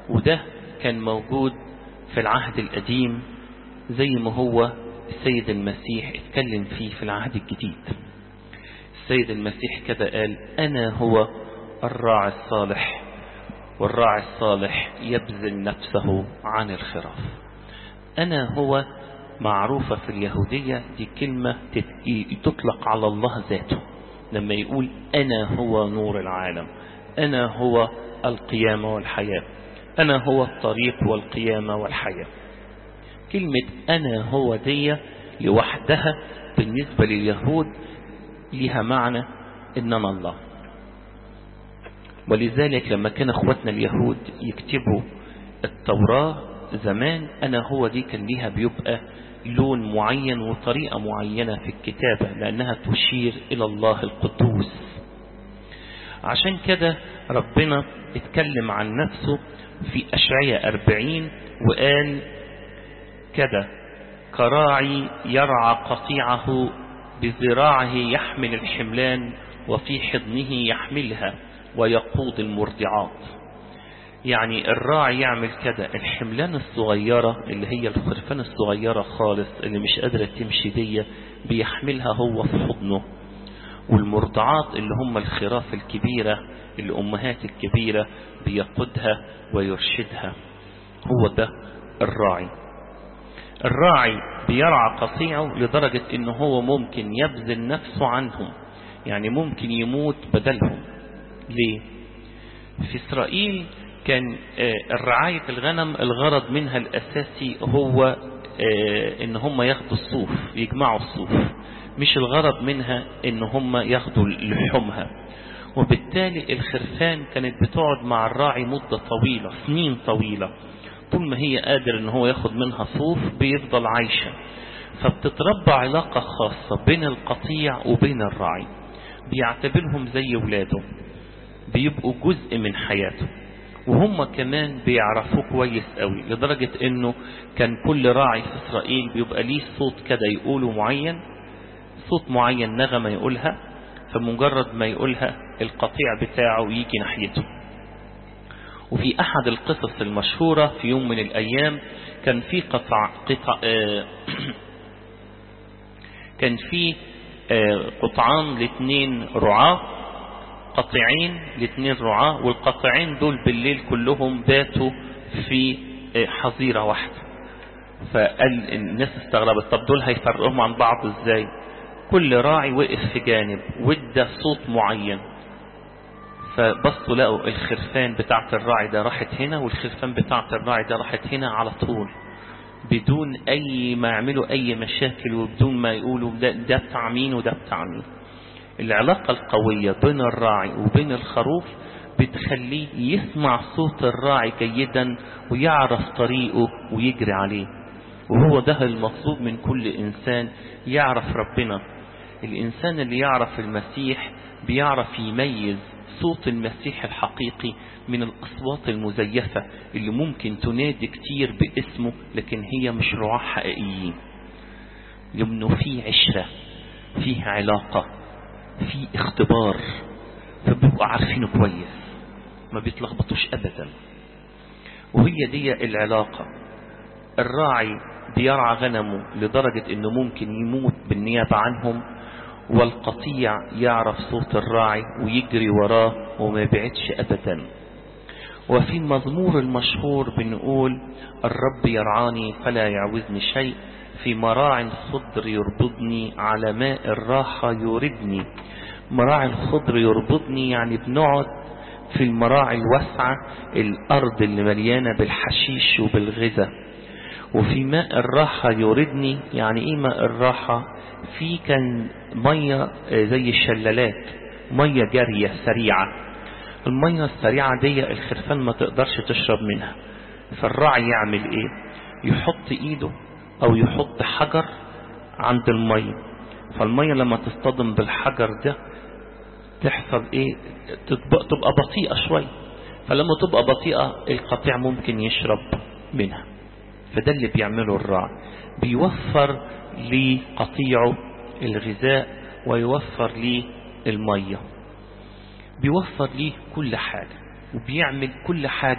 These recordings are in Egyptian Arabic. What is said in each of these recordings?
وده كان موجود في العهد القديم زي ما هو السيد المسيح اتكلم فيه في العهد الجديد السيد المسيح كده قال أنا هو الراعي الصالح والراعي الصالح يبذل نفسه عن الخراف أنا هو معروفة في اليهودية دي كلمة تطلق على الله ذاته لما يقول أنا هو نور العالم أنا هو القيامة والحياة أنا هو الطريق والقيامة والحياة كلمة أنا هو دي لوحدها بالنسبة لليهود لها معنى إنما الله ولذلك لما كان اخواتنا اليهود يكتبوا التوراة زمان أنا هو دي كان ليها بيبقى لون معين وطريقة معينة في الكتابة لأنها تشير إلى الله القدوس عشان كده ربنا اتكلم عن نفسه في أشعية أربعين وقال كده كراعي يرعى قطيعه بذراعه يحمل الحملان وفي حضنه يحملها ويقود المرضعات يعني الراعي يعمل كده الحملان الصغيرة اللي هي الخرفان الصغيرة خالص اللي مش قادرة تمشي دي بيحملها هو في حضنه والمرضعات اللي هم الخراف الكبيرة الأمهات الكبيرة بيقودها ويرشدها هو ده الراعي الراعي بيرعى قطيعه لدرجة انه هو ممكن يبذل نفسه عنهم يعني ممكن يموت بدلهم ليه في اسرائيل كان الرعاية الغنم الغرض منها الاساسي هو ان هم ياخدوا الصوف يجمعوا الصوف مش الغرض منها ان هم ياخدوا لحومها وبالتالي الخرفان كانت بتقعد مع الراعي مدة طويلة سنين طويلة طول ما هي قادر ان هو ياخد منها صوف بيفضل عايشة فبتتربى علاقة خاصة بين القطيع وبين الراعي بيعتبرهم زي ولاده بيبقوا جزء من حياته وهم كمان بيعرفوه كويس قوي لدرجة انه كان كل راعي في اسرائيل بيبقى ليه صوت كده يقوله معين صوت معين نغمة يقولها فمجرد ما يقولها القطيع بتاعه يجي ناحيته وفي أحد القصص المشهورة في يوم من الأيام كان في قطع قطع آه كان في آه قطعان لاثنين رعاة قطعين لاثنين رعاة والقطعين دول بالليل كلهم باتوا في آه حظيرة واحدة فقال الناس استغربت طب دول هيفرقهم عن بعض ازاي كل راعي وقف في جانب وادى صوت معين فبصوا لقوا الخرفان بتاعت الراعي ده راحت هنا والخرفان بتاعت الراعي ده راحت هنا على طول بدون اي ما يعملوا اي مشاكل وبدون ما يقولوا ده, ده بتاع مين وده بتاع مين العلاقة القوية بين الراعي وبين الخروف بتخليه يسمع صوت الراعي جيدا ويعرف طريقه ويجري عليه وهو ده المطلوب من كل إنسان يعرف ربنا الإنسان اللي يعرف المسيح بيعرف يميز صوت المسيح الحقيقي من الأصوات المزيفة اللي ممكن تنادي كتير باسمه لكن هي مش رعاة حقيقيين لأنه في عشرة فيه علاقة في اختبار فبيبقوا عارفينه كويس ما بيتلخبطوش أبدا وهي دي العلاقة الراعي بيرعى غنمه لدرجة انه ممكن يموت بالنيابة عنهم والقطيع يعرف صوت الراعي ويجري وراه وما يبعدش ابدا وفي المزمور المشهور بنقول الرب يرعاني فلا يعوزني شيء في مراع خضر يربضني على ماء الراحة يوردني مراعي الخضر يربضني يعني بنقعد في المراعي الواسعة الأرض اللي مليانة بالحشيش وبالغذاء وفي ماء الراحة يوردني يعني ايه ماء الراحة في كان مية زي الشلالات مية جارية سريعة المية السريعة دي الخرفان ما تقدرش تشرب منها فالراعي يعمل ايه يحط ايده او يحط حجر عند المية فالمية لما تصطدم بالحجر ده تحصل ايه تبقى بطيئة شوية فلما تبقى بطيئة القطيع ممكن يشرب منها فده اللي بيعمله الراعي بيوفر لقطيعه الغذاء ويوفر ليه المية بيوفر ليه كل حاجة وبيعمل كل حاجة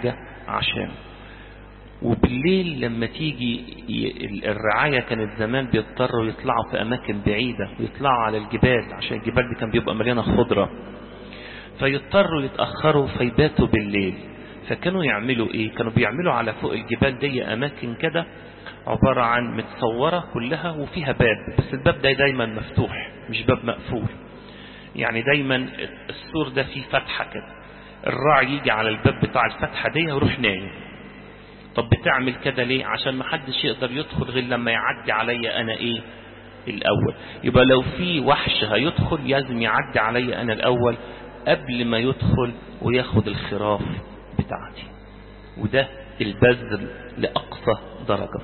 عشانه وبالليل لما تيجي الرعاية كانت زمان بيضطروا يطلعوا في أماكن بعيدة ويطلعوا على الجبال عشان الجبال دي كان بيبقى مليانة خضرة فيضطروا يتأخروا فيباتوا بالليل فكانوا يعملوا ايه كانوا بيعملوا على فوق الجبال دي أماكن كده عبارة عن متصورة كلها وفيها باب بس الباب ده دايما مفتوح مش باب مقفول يعني دايما السور ده فيه فتحة كده الراعي يجي على الباب بتاع الفتحة دي ويروح نايم طب بتعمل كده ليه عشان ما حدش يقدر يدخل غير لما يعدي عليا انا ايه الاول يبقى لو في وحش هيدخل لازم يعدي عليا انا الاول قبل ما يدخل وياخد الخراف بتاعتي وده البذل لاقصى درجة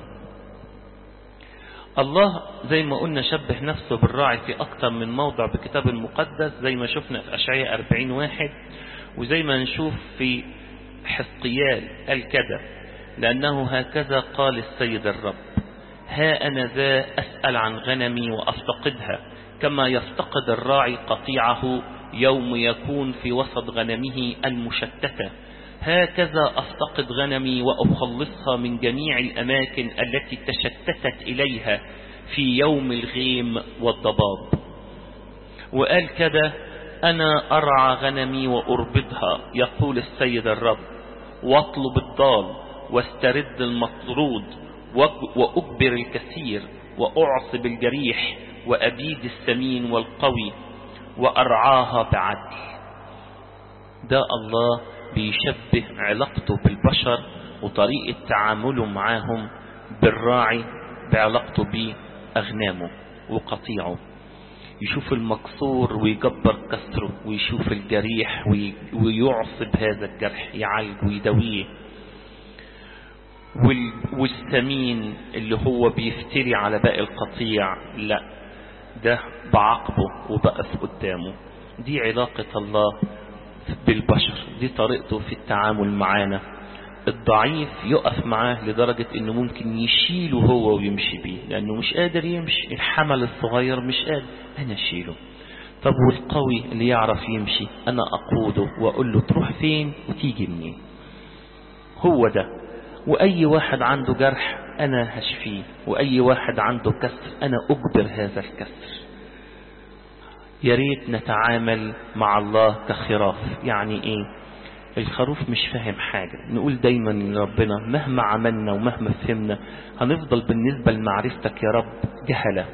الله زي ما قلنا شبه نفسه بالراعي في اكتر من موضع بكتاب المقدس زي ما شفنا في اشعياء 40 واحد وزي ما نشوف في حسقيال قال كده لأنه هكذا قال السيد الرب ها أنا ذا أسأل عن غنمي وأفتقدها كما يفتقد الراعي قطيعه يوم يكون في وسط غنمه المشتتة هكذا أفتقد غنمي وأخلصها من جميع الأماكن التي تشتتت إليها في يوم الغيم والضباب وقال كده أنا أرعى غنمي وأربضها يقول السيد الرب واطلب الضال واسترد المطرود وأجبر الكثير وأعصب الجريح وأبيد السمين والقوي وأرعاها بعدل ده الله بيشبه علاقته بالبشر وطريقة تعامله معاهم بالراعي بعلاقته بأغنامه وقطيعه يشوف المكسور ويجبر كسره ويشوف الجريح ويعصب هذا الجرح يعالج ويداويه والسمين اللي هو بيفتري على باقي القطيع لا ده بعاقبه وبقف قدامه دي علاقة الله بالبشر دي طريقته في التعامل معانا الضعيف يقف معاه لدرجة انه ممكن يشيله هو ويمشي بيه لانه مش قادر يمشي الحمل الصغير مش قادر انا اشيله طب والقوي اللي يعرف يمشي انا اقوده واقول له تروح فين وتيجي منين هو ده واي واحد عنده جرح انا هشفيه واي واحد عنده كسر انا اجبر هذا الكسر يا ريت نتعامل مع الله كخراف يعني ايه الخروف مش فاهم حاجة نقول دايما لربنا مهما عملنا ومهما فهمنا هنفضل بالنسبة لمعرفتك يا رب جهلة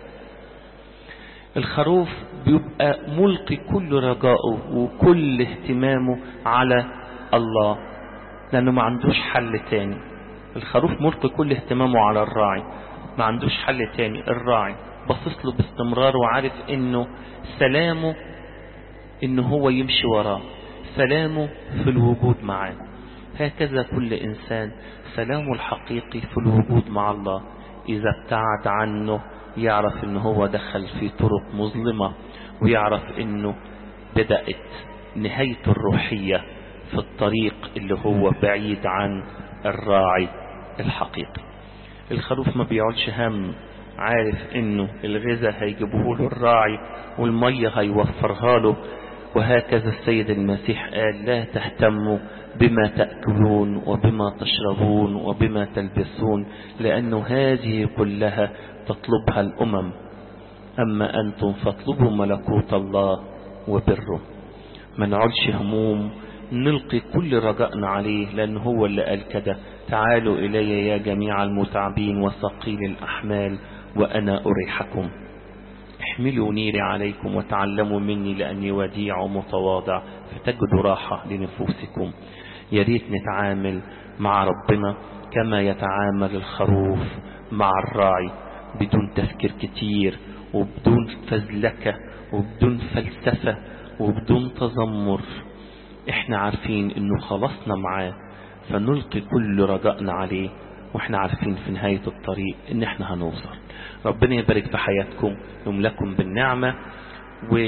الخروف بيبقى ملقي كل رجائه وكل اهتمامه على الله لأنه ما عندوش حل تاني الخروف ملقي كل اهتمامه على الراعي ما عندوش حل تاني الراعي باصص له باستمرار وعارف انه سلامه انه هو يمشي وراه سلامه في الوجود معاه هكذا كل إنسان سلامه الحقيقي في الوجود مع الله إذا ابتعد عنه يعرف إن هو دخل في طرق مظلمة ويعرف إنه بدأت نهايته الروحية في الطريق اللي هو بعيد عن الراعي الحقيقي الخروف ما بيقعدش هم عارف انه الغذاء هيجيبه له الراعي والمية هيوفرها له وهكذا السيد المسيح قال لا تهتموا بما تأكلون وبما تشربون وبما تلبسون لأنه هذه كلها تطلبها الأمم أما أنتم فاطلبوا ملكوت الله وبره ما نقعدش هموم نلقي كل رجائنا عليه لأن هو اللي قال كده تعالوا إلي يا جميع المتعبين وثقيل الأحمال وأنا أريحكم احملوا نيري عليكم وتعلموا مني لأني وديع ومتواضع فتجدوا راحة لنفوسكم يا ريت نتعامل مع ربنا كما يتعامل الخروف مع الراعي بدون تفكير كتير وبدون فزلكة وبدون فلسفة وبدون تذمر احنا عارفين انه خلصنا معاه فنلقي كل رجائنا عليه واحنا عارفين في نهاية الطريق ان احنا هنوصل ربنا يبارك في حياتكم يملكم بالنعمة و